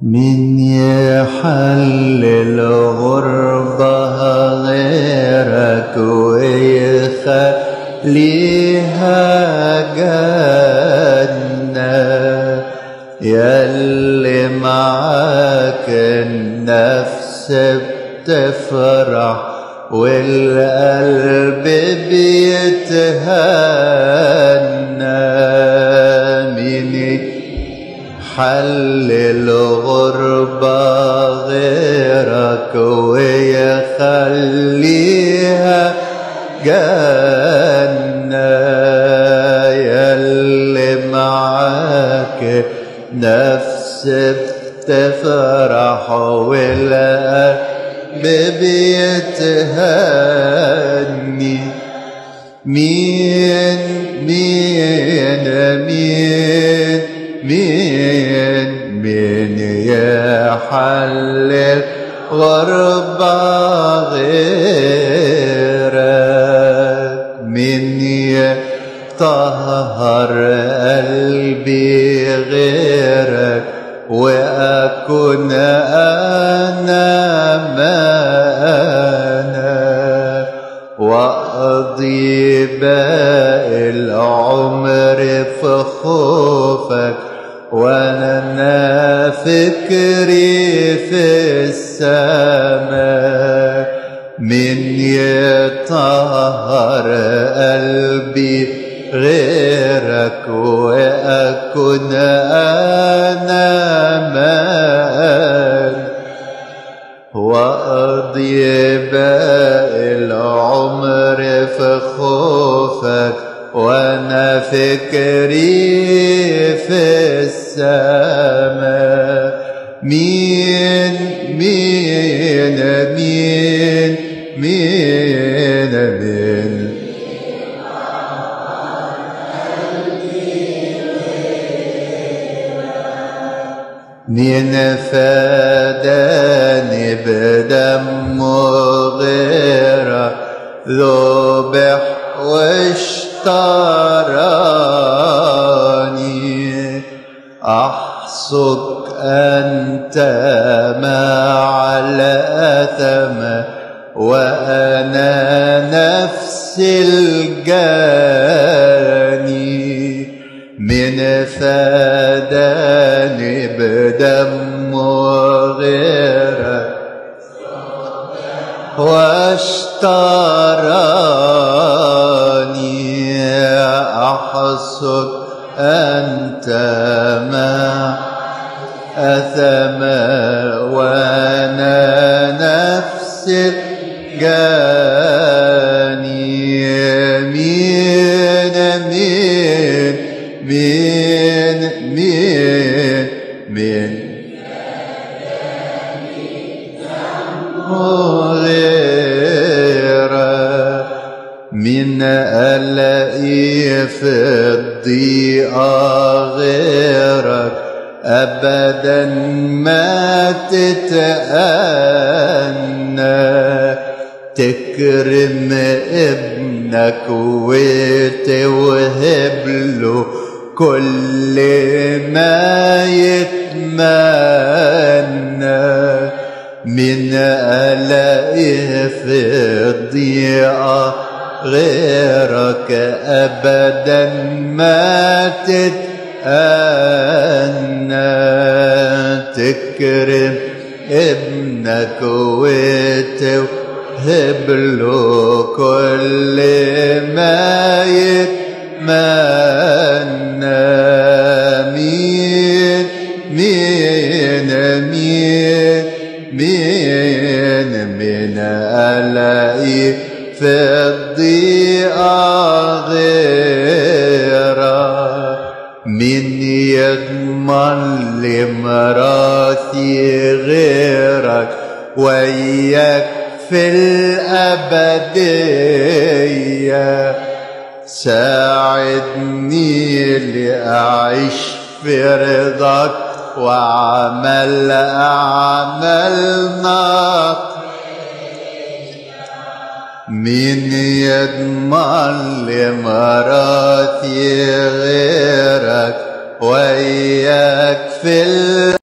من يحل الغربة غيرك ويخليها جنة ياللي معاك النفس بتفرح والقلب بيتهنى من حل الغربة غيرك ويخليها جنة ياللي معاك نفس بتفرح والقلب بيتهني مين مين مين مين مين يحلل غربة غيرك من يطهر قلبي غيرك وأكون أنا ما أنا وأقضي باقي العمر في خوفك وأنا فكري في السماء من يطهر قلبي غيرك وأكون أنا من وأقضي باقي العمر في خوفك وأنا فكري في السماء مين مين مين مين مين مين فاداني بدم غيره ذبح واشتراني أحصك أنت مع الأثم وأنا نفس الجاني من فاداني بدم غيره واشتراني أحصد أنت ما أثم وأنا نفس جاني مين مين مين مين مين غيره من ألاقي في الضيقة غيرك أبدا ما تتأنى تكرم ابنك وتوهب له كل ما يتمنى من ألاقيه في الضيقة غيرك أبدا ما تتأنى تكرم ابنك وتوهب له كل ما يتمنى مين مين مين مين من ألاقي في الضيقة غيره من يضمن لمراتي غيرك وياك في الأبدية ساعدني لأعيش في رضاك وعمل أعمالنا من يضمن لمراتي غيرك وياك في